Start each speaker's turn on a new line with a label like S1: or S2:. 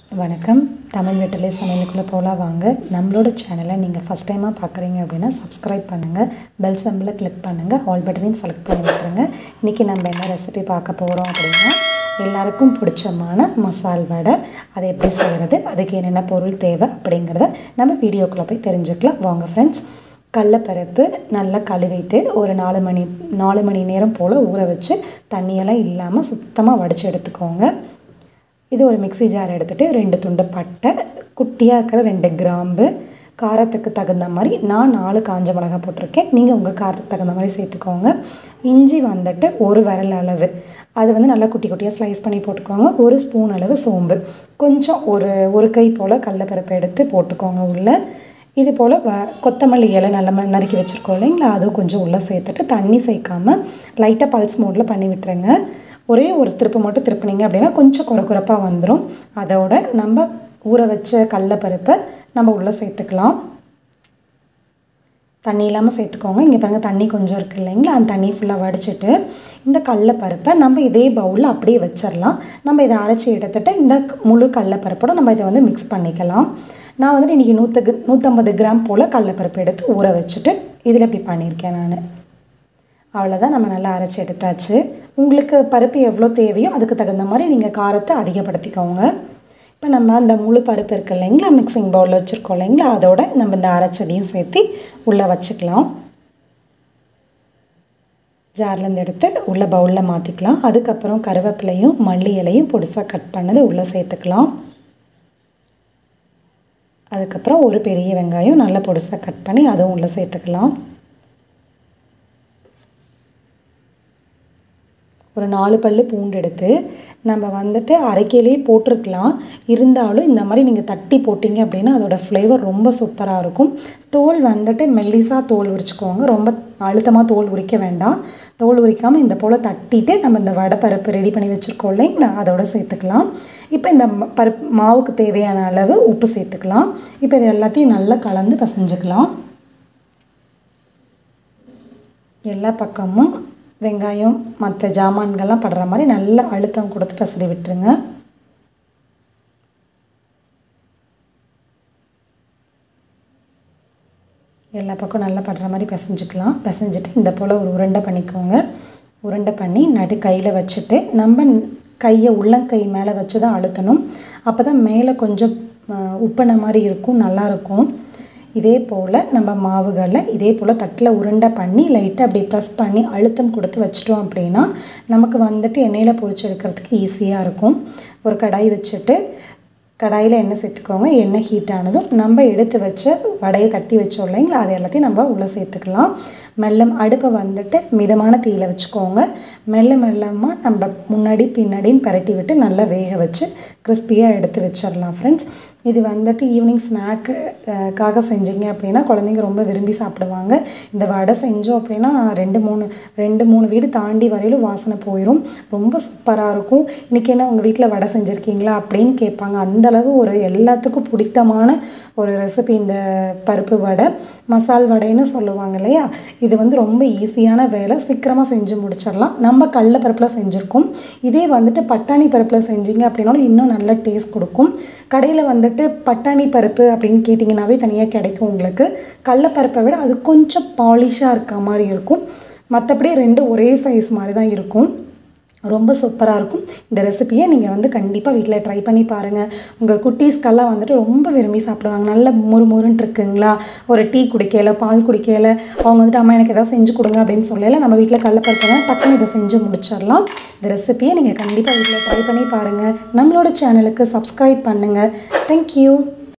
S1: வணக்கம் தமிழ் வெட்டலை சமையலுக்குள்ளே போகலாம் வாங்க நம்மளோட சேனலை நீங்கள் ஃபஸ்ட் டைமாக பார்க்குறீங்க அப்படின்னா சப்ஸ்கிரைப் பண்ணுங்கள் பெல் சம்பிளை கிளிக் பண்ணுங்கள் ஆல் பட்டனையும் செலக்ட் பண்ணி விட்டுருங்க இன்றைக்கி நம்ம என்ன ரெசிபி பார்க்க போகிறோம் அப்படின்னா எல்லாருக்கும் பிடிச்சமான மசால் வடை அதை எப்படி செய்கிறது அதுக்கு என்னென்ன பொருள் தேவை அப்படிங்கிறத நம்ம வீடியோக்குள்ளே போய் தெரிஞ்சுக்கலாம் வாங்க ஃப்ரெண்ட்ஸ் கடலப்பருப்பு நல்லா கழுவிட்டு ஒரு நாலு மணி நாலு மணி நேரம் போல் ஊற வச்சு தண்ணியெல்லாம் இல்லாமல் சுத்தமாக வடித்து எடுத்துக்கோங்க இது ஒரு மிக்ஸி ஜார் எடுத்துகிட்டு ரெண்டு துண்டு பட்டை குட்டியாக இருக்கிற ரெண்டு கிராம்பு காரத்துக்கு தகுந்த மாதிரி நான் நாலு காஞ்ச மிளகா போட்டிருக்கேன் நீங்கள் உங்கள் காரத்துக்கு தகுந்த மாதிரி சேர்த்துக்கோங்க இஞ்சி வந்துட்டு ஒரு விரல் அளவு அது வந்து நல்லா குட்டி குட்டியாக ஸ்லைஸ் பண்ணி போட்டுக்கோங்க ஒரு ஸ்பூன் அளவு சோம்பு கொஞ்சம் ஒரு ஒரு கை போல் கடலப்பருப்பு எடுத்து போட்டுக்கோங்க உள்ளே இது போல் வ கொத்தமல்லி இலை நல்லா ம- நறுக்கி வச்சுருக்கோம் இல்லைங்களா அதுவும் கொஞ்சம் உள்ளே சேர்த்துட்டு தண்ணி சேர்க்காம லைட்டாக பல்ஸ் மோடில் பண்ணி விட்டுருங்க ஒரே ஒரு திருப்பு மட்டும் திருப்புனீங்க அப்படின்னா கொஞ்சம் குறை குறைப்பாக வந்துடும் அதோட நம்ம ஊற வச்ச கடலப்பருப்பை நம்ம உள்ளே சேர்த்துக்கலாம் தண்ணி இல்லாமல் சேர்த்துக்கோங்க இங்கே பாருங்கள் தண்ணி கொஞ்சம் இருக்குது இல்லைங்களா அந்த தண்ணி ஃபுல்லாக வடிச்சிட்டு இந்த கடலப்பருப்பை நம்ம இதே பவுலில் அப்படியே வச்சிடலாம் நம்ம இதை அரைச்சி எடுத்துட்டு இந்த முழு கடலப்பருப்போட நம்ம இதை வந்து மிக்ஸ் பண்ணிக்கலாம் நான் வந்துட்டு இன்றைக்கி நூற்று நூற்றம்பது கிராம் போல் கடலப்பருப்பு எடுத்து ஊற வச்சுட்டு இதில் இப்படி பண்ணியிருக்கேன் நான் அவ்வளோதான் நம்ம நல்லா அரைச்சி எடுத்தாச்சு உங்களுக்கு பருப்பு எவ்வளோ தேவையோ அதுக்கு தகுந்த மாதிரி நீங்கள் காரத்தை அதிகப்படுத்திக்கோங்க இப்போ நம்ம அந்த முழு பருப்பு இருக்கு இல்லைங்களா மிக்சிங் பவுலில் வச்சுருக்கோம் இல்லைங்களா அதோட நம்ம இந்த அரைச்சதையும் சேர்த்து உள்ளே வச்சுக்கலாம் ஜார்லேருந்து எடுத்து உள்ள பவுலில் மாற்றிக்கலாம் அதுக்கப்புறம் கருவேப்பிலையும் மல்லி இலையும் பொடிசாக கட் பண்ணது உள்ளே சேர்த்துக்கலாம் அதுக்கப்புறம் ஒரு பெரிய வெங்காயம் நல்லா பொடிசாக கட் பண்ணி அதுவும் உள்ளே சேர்த்துக்கலாம் ஒரு நாலு பல்லு பூண்டு எடுத்து நம்ம வந்துட்டு அரைக்கையிலே போட்டிருக்கலாம் இருந்தாலும் இந்த மாதிரி நீங்கள் தட்டி போட்டிங்க அப்படின்னா அதோட ஃப்ளேவர் ரொம்ப சூப்பராக இருக்கும் தோல் வந்துட்டு மெல்லிசாக தோல் உரிச்சுக்கோங்க ரொம்ப அழுத்தமாக தோல் உரிக்க வேண்டாம் தோல் உரிக்காமல் இந்த போல் தட்டிட்டு நம்ம இந்த வடை பருப்பு ரெடி பண்ணி வச்சுருக்கோம் இல்லைங்களா அதோட சேர்த்துக்கலாம் இப்போ இந்த ம- பருப்பு மாவுக்கு தேவையான அளவு உப்பு சேர்த்துக்கலாம் இப்போ இது எல்லாத்தையும் நல்லா கலந்து பசைஞ்சுக்கலாம் எல்லா பக்கமும் வெங்காயம் மற்ற ஜாமான்கள்லாம் படுற மாதிரி நல்லா அழுத்தம் கொடுத்து பசடி விட்டுருங்க எல்லா பக்கம் நல்லா படுற மாதிரி பிசைஞ்சுக்கலாம் பிசைஞ்சிட்டு இந்த போல் ஒரு உருண்டை பண்ணிக்கோங்க உருண்டை பண்ணி நடு கையில் வச்சுட்டு நம்ம கையை உள்ளங்கை மேலே வச்சு தான் அழுத்தணும் அப்போ தான் மேலே கொஞ்சம் அஹ், உப்பின மாதிரி இருக்கும் நல்லாயிருக்கும் இதே போல் நம்ம மாவுகளை இதே போல் தட்டில் உருண்டை பண்ணி லைட்டாக அப்படி ப்ரெஸ் பண்ணி அழுத்தம் கொடுத்து வச்சிட்டோம் அப்படின்னா நமக்கு வந்துட்டு எண்ணெயில் பொரிச்சு எடுக்கிறதுக்கு ஈஸியாக இருக்கும் ஒரு கடாய் வச்சுட்டு கடாயில் எண்ணெய் சேர்த்துக்கோங்க எண்ணெய் ஹீட் ஆனதும் நம்ம எடுத்து வச்ச வடையை தட்டி வச்சோம் இல்லைங்களா அது எல்லாத்தையும் நம்ம உள்ளே சேர்த்துக்கலாம் மெல்ல அடுப்பை வந்துட்டு மிதமான தீயில வச்சுக்கோங்க மெல்ல மெல்லமாக நம்ம முன்னாடி பின்னாடின்னு பரட்டி விட்டு நல்லா வேக வச்சு கிறிஸ்பியாக எடுத்து வச்சிடலாம் ஃப்ரெண்ட்ஸ் இது வந்துட்டு ஈவினிங் ஸ்நாக்குக்காக செஞ்சீங்க அப்படின்னா குழந்தைங்க ரொம்ப விரும்பி சாப்பிடுவாங்க இந்த வடை செஞ்சோம் அப்படின்னா ரெண்டு மூணு ரெண்டு மூணு வீடு தாண்டி வரையிலும் வாசனை போயிடும் ரொம்ப சூப்பராக இருக்கும் இன்றைக்கி என்ன உங்கள் வீட்டில் வடை செஞ்சுருக்கீங்களா அப்படின்னு கேட்பாங்க அந்த அளவு ஒரு எல்லாத்துக்கும் பிடித்தமான ஒரு ரெசிபி இந்த பருப்பு வடை மசால் வடைன்னு சொல்லுவாங்க இல்லையா இது வந்து ரொம்ப ஈஸியான வேலை சீக்கிரமாக செஞ்சு முடிச்சிடலாம் நம்ம கடல பருப்பில் செஞ்சுருக்கோம் இதே வந்துட்டு பட்டாணி பருப்பில் செஞ்சீங்க அப்படின்னாலும் இன்னும் நல்ல டேஸ்ட் கொடுக்கும் கடையில் வந்துட்டு பட்டாணி பருப்பு அப்படின்னு கேட்டிங்கனாவே தனியாக கிடைக்கும் உங்களுக்கு கடலப்பருப்பை விட அது கொஞ்சம் பாலிஷாக இருக்க மாதிரி இருக்கும் மற்றபடி ரெண்டு ஒரே சைஸ் மாதிரி தான் இருக்கும் ரொம்ப சூப்பராக இருக்கும் இந்த ரெசிபியை நீங்கள் வந்து கண்டிப்பாக வீட்டில் ட்ரை பண்ணி பாருங்கள் உங்கள் குட்டீஸ்க்கெல்லாம் வந்துட்டு ரொம்ப விரும்பி சாப்பிடுவாங்க நல்ல மொறு மொறுன்னு இருக்குங்களா ஒரு டீ குடிக்கல பால் குடிக்கல அவங்க வந்துட்டு அம்மா எனக்கு எதாவது செஞ்சு கொடுங்க அப்படின்னு சொல்லல நம்ம வீட்டில் கடலப்பருப்புனா டக்குன்னு இதை செஞ்சு முடிச்சிடலாம் இந்த ரெசிபியை நீங்கள் கண்டிப்பாக வீட்டில் ட்ரை பண்ணி பாருங்கள் நம்மளோட சேனலுக்கு சப்ஸ்கிரைப் பண்ணுங்கள் தேங்க்யூ